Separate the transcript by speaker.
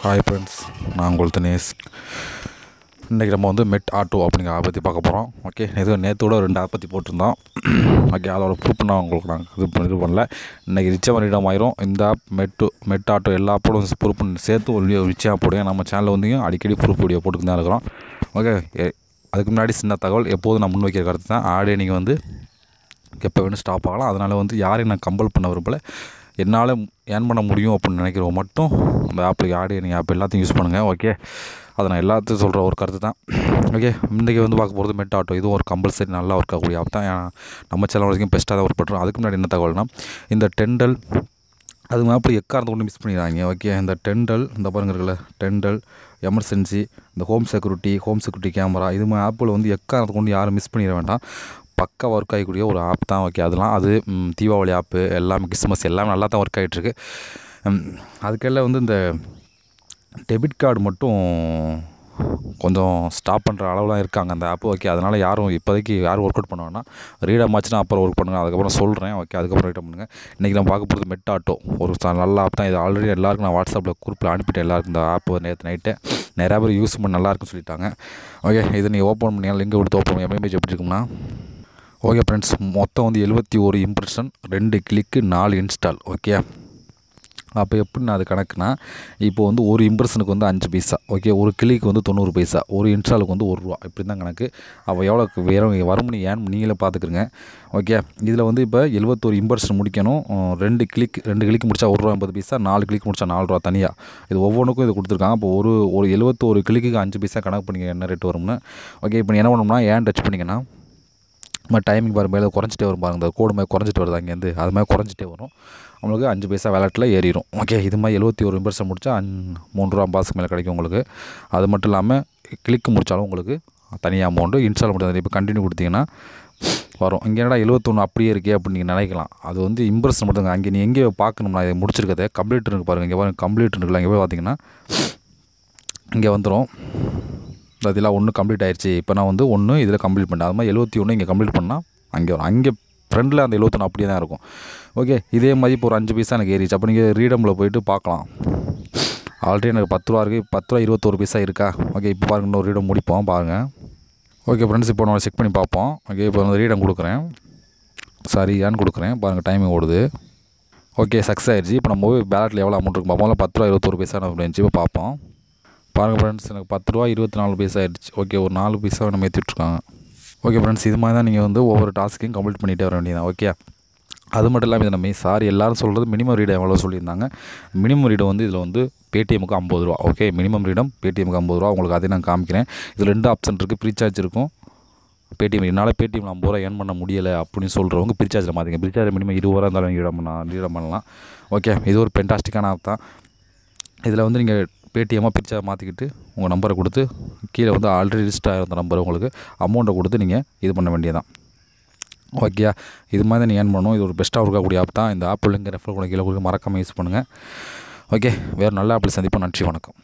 Speaker 1: hi friends நான் உங்கள் தினேஷ் இன்றைக்கி நம்ம வந்து மெட் ஆட்டோ அப்படிங்கிற ஆப் பற்றி பார்க்க போகிறோம் ஓகே இது நேற்றோட ரெண்டு ஆப் பற்றி போட்டிருந்தோம் ஓகே அதோட ப்ரூஃப் நான் உங்களுக்கு நான் இது பண்ண இது பண்ணல இன்றைக்கி ரிச்சாக பண்ணிடம் ஆயிரும் இந்த ஆப் மெட்டு மெட் ஆட்டோ எல்லா ஆப்போடும் ப்ரூஃப் பண்ணி சேர்த்து ஒரு வீடியோ ரிச்சாக போடுங்க நம்ம சேனலில் வந்து அடிக்கடி ப்ரூஃப் வீடியோ போட்டுக்கு தான் இருக்கிறோம் ஓகே எ- அதுக்கு முன்னாடி சின்ன தகவல் எப்போதும் நான் முன் வைக்கிற கருத்து தான் ஆடியோ நீங்கள் வந்து எப்போ வேணும் ஸ்டாப் ஆகலாம் அதனால் வந்து யாரையும் நான் கம்பல் பண்ண விரும்பல என்னால் ஏர்ன் பண்ண முடியும் அப்படின்னு நினைக்கிறவங்க மட்டும் அந்த ஆப்பில் ஆடியோ நீங்கள் ஆப் எல்லாத்தையும் யூஸ் பண்ணுங்கள் ஓகே அதை நான் எல்லாத்தையும் சொல்கிற ஒரு கருத்து தான் ஓகே இன்றைக்கி வந்து பார்க்க போகிறது மெட் ஆட்டோ இதுவும் ஒரு கம்பல்சரி நல்லா ஒர்க் ஆகக்கூடிய ஆப் தான் ஏன்னா நம்ம சேனல் வரைக்கும் பெஸ்ட்டாக தான் ஒர்க் பண்ணுறோம் அதுக்கு முன்னாடி என்ன தகவல்னா இந்த டெண்டல் அது அப்படி எக்காரத்தை கொண்டு மிஸ் பண்ணிடுறாங்க ஓகே இந்த டெண்டல் இந்த பாருங்க இருக்குல்ல டெண்டல் எமர்ஜென்சி இந்த home security home security camera இது மாதிரி ஆப்பில் வந்து எக்காரத்தை கொண்டு யாரும் மிஸ் பண்ணிட வேண்டாம் பக்கா ஒர்க் ஆகக்கூடிய ஒரு ஆப் தான் ஓகே அதெல்லாம் அது ம், தீபாவளி ஆப்பு எல்லாமே கிறிஸ்மஸ் எல்லாமே நல்லா தான் ஒர்க் ஆகிட்டுருக்கு அதுக்கெல்லாம் வந்து இந்த டெபிட் கார்டு மட்டும் கொஞ்சம் ஸ்டாப் பண்ணுற அளவுலாம் இருக்காங்க அந்த ஆப்பு ஓகே அதனால் யாரும் இப்போதைக்கு யாரும் ஒர்க் அவுட் பண்ண வேணாம் ரீடம் ஆச்சுன்னா அப்புறம் ஒர்க் பண்ணுங்க அதுக்கப்புறம் சொல்கிறேன் ஓகே அதுக்கப்புறம் ரீடம் பண்ணுங்கள் இன்றைக்கி நம்ம பார்க்க போகிறது மெட் ஆட்டோ ஒரு ச- நல்ல ஆப் தான் இது ஆல்ரெடி எல்லாருக்கும் நான் வாட்ஸ்அப்பில் குரூப்பில் அனுப்பிட்டேன் எல்லாருக்கும் இந்த ஆப் நேற்று நைட்டு நிறையா பேர் யூஸ் பண்ணி நல்லா இருக்குன்னு சொல்லிட்டாங்க ஓகே இதை நீங்கள் ஓப்பன் பண்ணி லிங்க் கொடுத்து ஓப்பன் பண்ணி இமேஜ் எப்படி இருக்கும்னா ஓகே ஃப்ரெண்ட்ஸ் மொத்தம் வந்து எழுபத்தி ஒரு இம்ப்ரெஷன் ரெண்டு கிளிக்கு நாலு இன்ஸ்டால் ஓகே அப்போ எப்படி நான் அது கணக்குனா இப்போ வந்து ஒரு இம்ப்ரெஷனுக்கு வந்து அஞ்சு பைசா ஓகே ஒரு கிளிக்கு வந்து தொண்ணூறு பைசா ஒரு இன்ஸ்டாலுக்கு வந்து ஒரு ரூபா இப்படி தான் கணக்கு அப்போ எவ்வளோ வேறு வரும்னு ஏன் நீங்களே பார்த்துக்குருங்க ஓகே இதில் வந்து இப்போ எழுபத்தோரு இம்ப்ரெஷன் முடிக்கணும் உம், ரெண்டு கிளிக் ரெண்டு கிளிக் முடிச்சா ஒரு ரூபா ஐம்பது பைசா நாலு கிளிக் முடிச்சா நாலு ரூபா தனியாக இது ஒவ்வொன்றுக்கும் இது கொடுத்துருக்காங்க அப்போ ஒரு ஒரு எழுபத்தோரு கிளிக்கு அஞ்சு பைசா கணக்கு பண்ணிக்க என்ன ரேட் வரும்னு ஓகே இப்போ நீ என்ன பண்ணணும்னா ஏன் டச் பண்ணிங்கன்னா நம்ம டைமிங் பாருங்க மேலே குறைஞ்சிட்டே வரும் பாருங்க இந்த கோடு மாதிரி குறைஞ்சிட்டு வருது அங்கேருந்து அது மாதிரி குறைஞ்சிட்டே வரும் உங்களுக்கு அஞ்சு பைசா வேலட்டில் ஏறிடும் ஓகே இது மாதிரி எழுபத்தி ஒரு இம்பர்சன் முடிச்சா அஞ் மூணு ரூபா பாஸுக்கு மேலே கிடைக்கும் உங்களுக்கு அது மட்டும் இல்லாமல் கிளிக்கு முடித்தாலும் உங்களுக்கு தனியாக அமௌண்ட்டு இன்ஸ்டால் முடியாது இப்போ கண்டினியூ கொடுத்தீங்கன்னா வரும் இங்கே என்னடா எழுபத்தொன்று அப்படியே இருக்கே அப்படின்னு நீங்கள் நினைக்கலாம் அது வந்து இம்ப்ரெஷன் மட்டும் அங்கே நீ எங்கே பார்க்கணும்னா இதை முடிச்சிருக்கதே கம்ப்ளீட் இருக்கு பாருங்கள் இங்கே பாருங்க கம்ப்ளீட் இருக்குல்ல இங்கே போய் பார்த்தீங்கன்னா இங்கே வந்துடும் அதெல்லாம் ஒன்று கம்ப்ளீட் ஆயிடுச்சு இப்போ நான் வந்து ஒன்று இதில் கம்ப்ளீட் பண்ணேன் அது மாதிரி எழுபத்தி ஒன்று இங்கே கம்ப்ளீட் பண்ணால் அங்கே வரும் அங்கே ஃப்ரெண்டில் அந்த எழுபத்தொன்று அப்படியே தான் இருக்கும் ஓகே இதே மாதிரி இப்போ ஒரு அஞ்சு பைசா எனக்கு ஏறிச்சு அப்போ நீங்கள் ரீடமில் போயிட்டு பார்க்கலாம் ஆல்ரெடி எனக்கு பத்து ரூபா இருக்குது பத்து ரூபா இருபத்தோரு பைசா இருக்கா ஓகே இப்போ பாருங்க இன்னொரு ரீடம் முடிப்போம் பாருங்கள் ஓகே ஃப்ரெண்ட்ஸ் இப்போ நான் செக் பண்ணி பார்ப்போம் ஓகே இப்போ வந்து ரீடம் கொடுக்குறேன் சாரி ஏன்னு கொடுக்குறேன் பாருங்கள் டைமிங் ஓடுது ஓகே சக்ஸஸ் ஆயிடுச்சு இப்போ நம்ம பேலட்டில் எவ்வளோ அமௌண்ட் இருக்கும் பார்ப்போம் பத்து ரூபா இருபத்தோரு பைசா நம்ம இருந்துச்சு இப்போ பார்ப்போம் பாருங்கள் ஃப்ரெண்ட்ஸ் எனக்கு பத்து ரூபா இருபத்தி நாலு பைசா ஆயிடுச்சு ஓகே ஒரு நாலு பைசா நம்ம ஏற்றிட்டுருக்காங்க ஓகே ஃப்ரெண்ட்ஸ் இது மாதிரி தான் நீங்கள் வந்து ஒவ்வொரு டாஸ்க்கையும் கம்ப்ளீட் பண்ணிகிட்டே வர வேண்டியதான் ஓகே அது மட்டும் இல்லாமல் இதை நம்ம சாரி எல்லாரும் சொல்கிறது மினிமம் ரீடம் எவ்வளோ சொல்லியிருந்தாங்க மினிமம் ரீடம் வந்து இதில் வந்து பேடிஎம்முக்கு ஐம்பது ரூபா ஓகே மினிமம் ரீடம் பேடிஎம்முக்கு ஐம்பது ரூபா உங்களுக்கு அதை நான் காமிக்கிறேன் இதில் ரெண்டு ஆப்ஷன் இருக்குது ப்ரீசார்ஜ் இருக்கும் பேடிஎம் என்னால் பேடிஎம் ஐம்பது ரூபா ஏர்ன் பண்ண முடியலை அப்படின்னு சொல்கிறவங்க ப்ரீசார்ஜில் மாற்றிங்க ப்ரீசார்ஜ் மினிமம் இருபது ரூபா இருந்தாலும் ரீடம் பண்ணலாம் ரீடம் பண்ணலாம் ஓகே இது ஒரு பென்டாஸ்டிக்கான ஆப் தான் இதில் வந்து நீங்கள் பேடிஎம்மாக பிரிச்சா மாற்றிக்கிட்டு உங்கள் நம்பரை கொடுத்து கீழே வந்து ஆல்ரெடி லிஸ்ட் ஆகிருந்த நம்பர் உங்களுக்கு அமௌண்ட்டை கொடுத்து நீங்கள் இது பண்ண வேண்டியதான் ஓகே இது மாதிரி தான் நீங்கள் ஏர்ன் பண்ணணும் இது ஒரு பெஸ்ட்டாக இருக்கக்கூடிய ஆப் தான் இந்த ஆப் லிங்க் ரெஃபர் கூட கீழே கொடுக்க மறக்காமல் யூஸ் பண்ணுங்கள் ஓகே வேறு நல்ல ஆப்பில் சந்திப்போம் நன்றி வணக்கம்